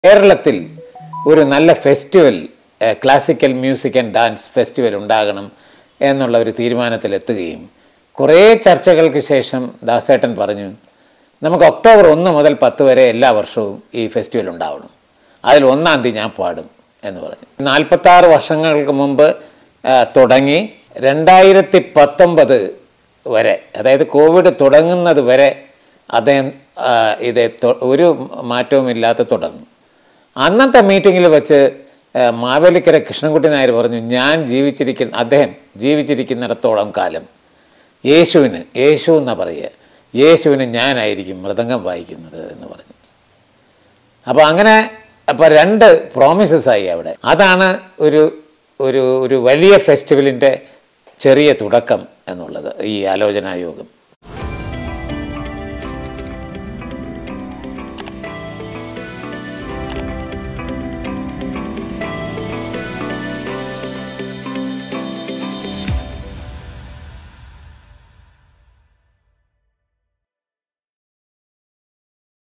കേരളത്തിൽ ഒരു നല്ല festival classical music and dance festival ഉണ്ടാകണം എന്നുള്ള ഒരു തീരുമാനത്തിലെത്തുകയും കുറേ ചർച്ചകൾക്ക് ശേഷം ദാസേട്ടൻ പറഞ്ഞു നമുക്ക് ഒക്ടോബർ ഒന്ന് മുതൽ പത്ത് വരെ എല്ലാ വർഷവും ഈ ഫെസ്റ്റിവൽ ഉണ്ടാവണം അതിൽ ഒന്നാം തീയതി ഞാൻ പാടും എന്ന് പറഞ്ഞു നാൽപ്പത്താറ് വർഷങ്ങൾക്ക് മുമ്പ് ആ, തുടങ്ങി രണ്ടായിരത്തി പത്തൊമ്പത് വരെ അതായത് കോവിഡ് തുടങ്ങുന്നത് വരെ അദ്ദേഹം ആ, ഇത് തൊ- ഒരു മാറ്റവും ഇല്ലാതെ തുടർന്നു അന്നത്തെ മീറ്റിങ്ങിൽ വെച്ച് ആ, മാവേലിക്കര കൃഷ്ണൻകുട്ടി നായർ പറഞ്ഞു ഞാൻ ജീവിച്ചിരിക്കുന്ന അദ്ദേഹം ജീവിച്ചിരിക്കുന്നിടത്തോളം കാലം യേശുവിന് യേശു എന്നാ പറയുക യേശുവിന് ഞാനായിരിക്കും മൃദംഗം വായിക്കുന്നത് എന്ന് പറഞ്ഞു അപ്പോൾ അങ്ങനെ അപ്പോൾ രണ്ട് പ്രോമിസസ് ആയി അവിടെ അതാണ് ഒരു ഒരു ഒരു വലിയ ഫെസ്റ്റിവലിൻ്റെ ചെറിയ തുടക്കം എന്നുള്ളത് ഈ ആലോചനാ യോഗം